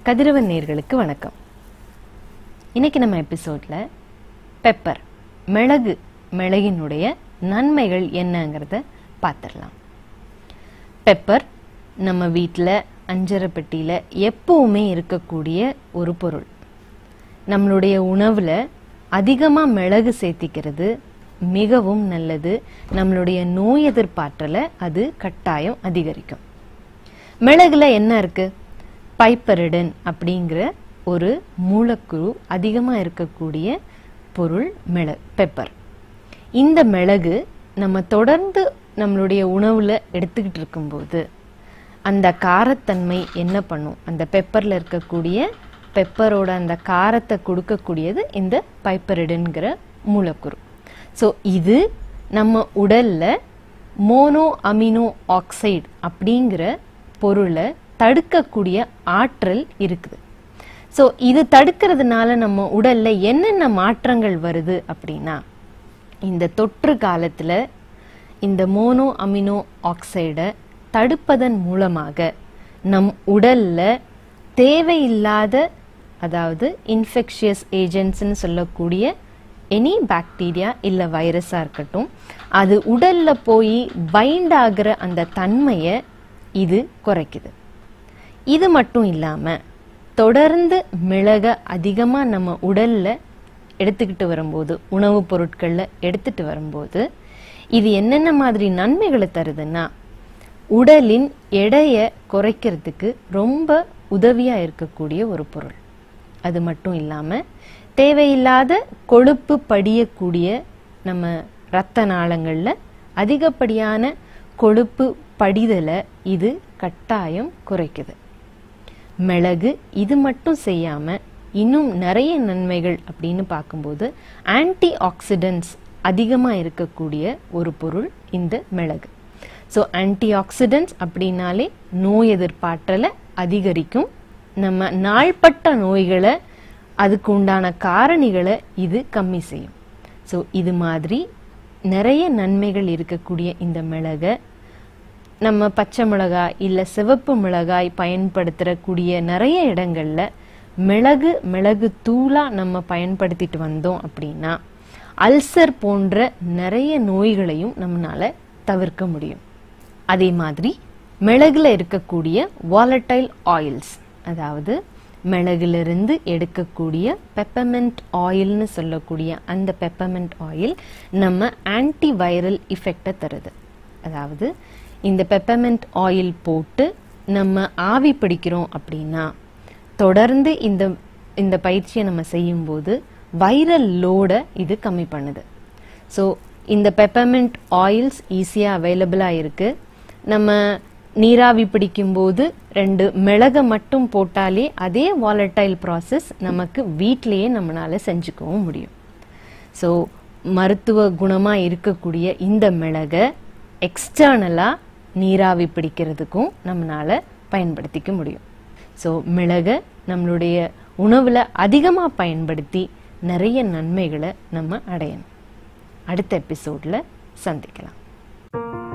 கதிரவன் நேர்களுக்கு வணக்கம் இன்னைக்கு நம்ம எபிசோட்ல பெப்பர் மிளகு மிளகினுடைய நன்மைகள் என்னங்கிறத பார்த்துடலாம் பெப்பர் நம்ம வீட்டில் அஞ்சரை பெட்டியில் எப்பவுமே இருக்கக்கூடிய ஒரு பொருள் நம்மளுடைய உணவில் அதிகமாக மிளகு சேர்த்திக்கிறது மிகவும் நல்லது நம்மளுடைய நோய் எதிர்ப்பாற்றலை அது கட்டாயம் அதிகரிக்கும் மிளகுல என்ன இருக்கு பைப்பரிடன் அப்படிங்கிற ஒரு மூலக்குழு அதிகமாக இருக்கக்கூடிய பொருள் மிள பெப்பர் இந்த மிளகு நம்ம தொடர்ந்து நம்மளுடைய உணவுல எடுத்துக்கிட்டு இருக்கும்போது அந்த காரத்தன்மை என்ன பண்ணும் அந்த பெப்பர்ல இருக்கக்கூடிய பெப்பரோட அந்த காரத்தை கொடுக்கக்கூடியது இந்த பைப்பரிடன்கிற மூலக்கூறு ஸோ இது நம்ம உடல்ல மோனோ அமினோ ஆக்சைடு அப்படிங்கிற பொருளை தடுக்கக்கூடிய ஆற்றல் இருக்குது ஸோ இது தடுக்கிறதுனால நம்ம உடல்ல என்னென்ன மாற்றங்கள் வருது அப்படின்னா இந்த தொற்று காலத்துல இந்த மோனோ அமினோ ஆக்சைடை தடுப்பதன் மூலமாக நம் உடல்ல தேவையில்லாத அதாவது இன்ஃபெக்ஷியஸ் ஏஜென்ட்ஸ்னு சொல்லக்கூடிய எனி பாக்டீரியா இல்லை வைரஸாக இருக்கட்டும் அது உடல்ல போய் பைண்ட் ஆகிற அந்த தன்மையை இது குறைக்குது இது மட்டும் இல்லாமல் தொடர்ந்து மிளக அதிகமாக நம்ம உடல்ல எடுத்துக்கிட்டு வரும்போது உணவுப் பொருட்களில் எடுத்துட்டு வரும்போது இது என்னென்ன மாதிரி நன்மைகளை தருதுன்னா உடலின் எடையை குறைக்கிறதுக்கு ரொம்ப உதவியா இருக்கக்கூடிய ஒரு பொருள் அது மட்டும் இல்லாம தேவையில்லாத கொழுப்பு படியக்கூடிய நம்ம இரத்த நாளங்கள்ல அதிகப்படியான கொழுப்பு படிதலை இது கட்டாயம் குறைக்குது மிளகு இது மட்டும் செய்யாம இன்னும் நிறைய நன்மைகள் அப்படின்னு பார்க்கும்போது ஆன்டி ஆக்சிடென்ட்ஸ் அதிகமாக இருக்கக்கூடிய ஒரு பொருள் இந்த மிளகு ஸோ ஆன்டி ஆக்சிடென்ட்ஸ் அப்படின்னாலே நோய் எதிர்ப்பாற்றலை அதிகரிக்கும் நம்ம நாள்பட்ட நோய்களை அதுக்கு உண்டான காரணிகளை இது கம்மி செய்யும் ஸோ இது மாதிரி நிறைய நன்மைகள் இருக்கக்கூடிய இந்த மிளகை நம்ம பச்சை மிளகாய் இல்லை சிவப்பு மிளகாய் பயன்படுத்தக்கூடிய நிறைய இடங்கள்ல மிளகு மிளகு தூளா நம்ம பயன்படுத்திட்டு வந்தோம் அப்படின்னா அல்சர் போன்ற நிறைய நோய்களையும் நம்மளால தவிர்க்க முடியும் அதே மாதிரி மிளகுல இருக்கக்கூடிய வாலட்டைல் ஆயில்ஸ் அதாவது மிளகுலிருந்து எடுக்கக்கூடிய பெப்பமெண்ட் ஆயில்னு சொல்லக்கூடிய அந்த பெப்பமெண்ட் ஆயில் நம்ம ஆன்டி வைரல் இஃபெக்டை தருது அதாவது இந்த பெப்பமெண்ட் ஆயில் போட்டு நம்ம ஆவி பிடிக்கிறோம் அப்படின்னா தொடர்ந்து இந்த இந்த பயிற்சியை நம்ம செய்யும்போது வைரல் லோடை இது கம்மி பண்ணுது ஸோ இந்த பெப்பமெண்ட் ஆயில்ஸ் ஈஸியாக அவைலபிளாக இருக்கு நம்ம நீராவி பிடிக்கும்போது ரெண்டு மிளகை மட்டும் போட்டாலே அதே வாலட்டைல் ப்ராசஸ் நமக்கு வீட்டிலேயே நம்மளால செஞ்சுக்கவும் முடியும் ஸோ மருத்துவ குணமாக இருக்கக்கூடிய இந்த மிளகை எக்ஸ்டர்னலாக நீராவி பிடிக்கிறதுக்கும் நம்மளால பயன்படுத்திக்க முடியும் ஸோ மிளகை நம்மளுடைய உணவில் அதிகமாக பயன்படுத்தி நிறைய நன்மைகளை நம்ம அடையணும் அடுத்த எபிசோடில் சந்திக்கலாம்